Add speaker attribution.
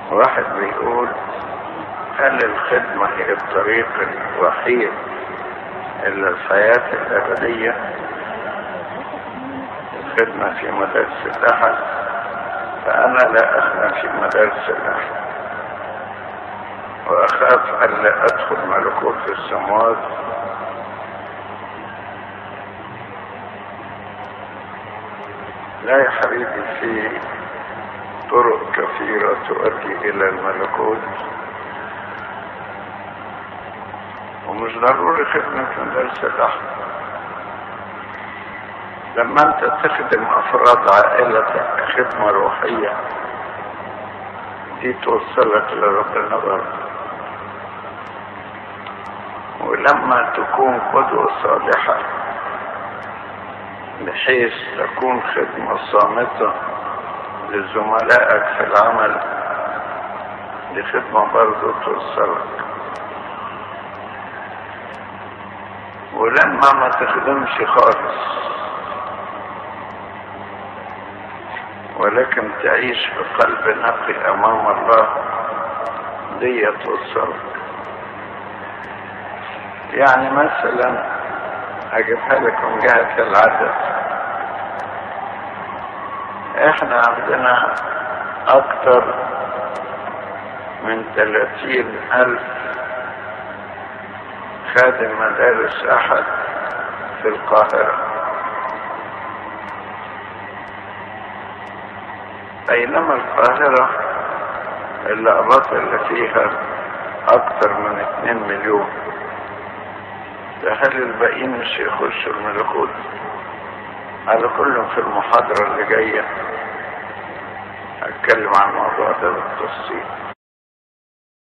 Speaker 1: واحد بيقول هل الخدمة هي الطريق الوحيد إلى الحياة الأبدية الخدمة في مدارس الأحد فأنا لا أخدم في مدارس الأحد وأخاف ألا أدخل ملكوت السماوات لا يا حبيبي في طرق كثيرة تؤدي إلى الملكوت ومش ضروري خدمة مدارس الأحد لما أنت تخدم أفراد عائلتك خدمة روحية دي توصلك لربنا برضه ولما تكون قدوة صالحة بحيث تكون خدمة صامتة لزملائك في العمل دي خدمة برضه توصلك ولما ما تخدمش خالص ولكن تعيش بقلب نقي امام الله دي توصلك يعني مثلا اجيبها لك من جهة العدد احنا عندنا اكتر من ثلاثين الف خادم مدارس احد في القاهرة بينما القاهرة اللقبات اللي فيها اكتر من اتنين مليون هل الباقيين مش يخشوا الملكوت على كل في المحاضرة اللي جاية هتكلم عن الموضوع ده بالتفصيل